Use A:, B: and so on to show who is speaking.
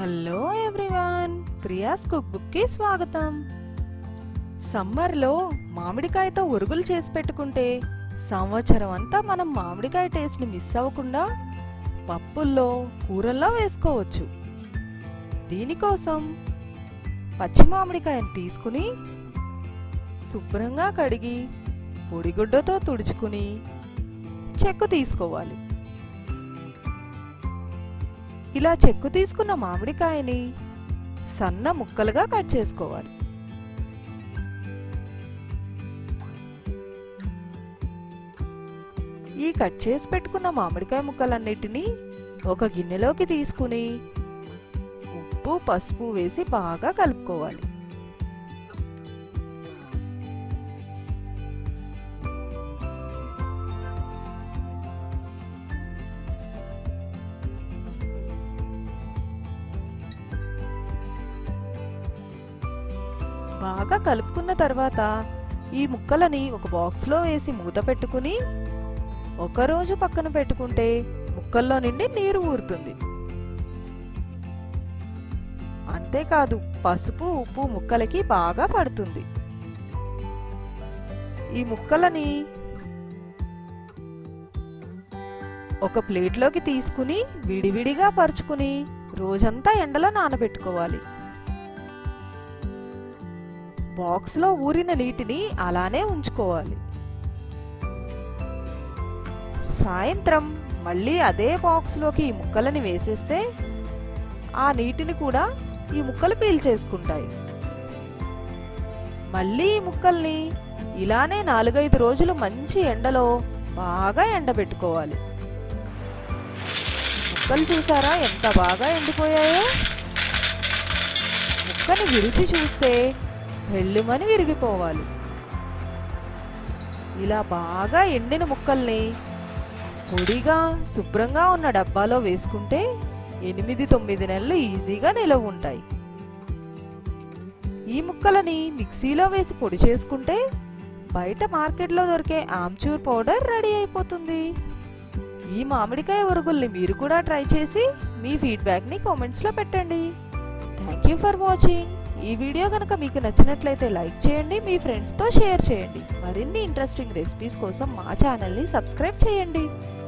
A: hello everyone Priya's cook బుక్కి స్వాగతం సమ్మర్లో మామిడికాయతో ఉరుగులు చేసి పెట్టుకుంటే సంవత్సరం అంతా మనం మామిడికాయ టేస్ట్ని మిస్ అవ్వకుండా పప్పుల్లో కూరల్లో వేసుకోవచ్చు దీనికోసం పచ్చి మామిడికాయను తీసుకుని శుభ్రంగా కడిగి పొడిగుడ్డతో తుడుచుకుని చెక్కు తీసుకోవాలి ఇలా చెక్కు తీసుకున్న మామిడికాయని సన్న ముక్కలుగా కట్ చేసుకోవాలి ఈ కట్ చేసి పెట్టుకున్న మామిడికాయ ముక్కలన్నిటినీ ఒక గిన్నెలోకి తీసుకుని ఉప్పు పసుపు వేసి బాగా కలుపుకోవాలి బాగా కలుపుకున్న తర్వాత ఈ ముక్కలని ఒక బాక్స్లో వేసి మూత పెట్టుకుని ఒకరోజు పక్కన పెట్టుకుంటే ముక్కల్లో నుండి నీరు ఊరుతుంది అంతేకాదు పసుపు ఉప్పు ముక్కలకి బాగా పడుతుంది ఈ ముక్కలని ఒక ప్లేట్లోకి తీసుకుని విడివిడిగా పరుచుకుని రోజంతా ఎండలో నానబెట్టుకోవాలి బాక్స్లో ఊరిన నీటిని అలానే ఉంచుకోవాలి సాయంత్రం మళ్ళీ అదే బాక్స్లోకి ఈ ముక్కలని వేసేస్తే ఆ నీటిని కూడా ఈ ముక్కలు పీల్చేసుకుంటాయి మళ్ళీ ఈ ముక్కల్ని ఇలానే నాలుగైదు రోజులు మంచి ఎండలో బాగా ఎండబెట్టుకోవాలి ముక్కలు చూసారా ఎంత బాగా ఎండిపోయాయో ముక్కని విరిచి చూస్తే వెల్లుమని విరిగిపోవాలి ఇలా బాగా ఎండిన ముక్కల్ని పొడిగా శుభ్రంగా ఉన్న డబ్బాలో వేసుకుంటే ఎనిమిది తొమ్మిది నెలలు ఈజీగా నిలవ ఉంటాయి ఈ ముక్కలని మిక్సీలో వేసి పొడి చేసుకుంటే బయట మార్కెట్లో దొరికే ఆమ్చూర్ పౌడర్ రెడీ అయిపోతుంది ఈ మామిడికాయ ఉరుగుల్ని మీరు కూడా ట్రై చేసి మీ ఫీడ్బ్యాక్ని కామెంట్స్లో పెట్టండి థ్యాంక్ యూ ఫర్ వాచింగ్ ఈ వీడియో కనుక మీకు నచ్చినట్లయితే లైక్ చేయండి మీ ఫ్రెండ్స్తో షేర్ చేయండి మరిన్ని ఇంట్రెస్టింగ్ రెసిపీస్ కోసం మా ఛానల్ని సబ్స్క్రైబ్ చేయండి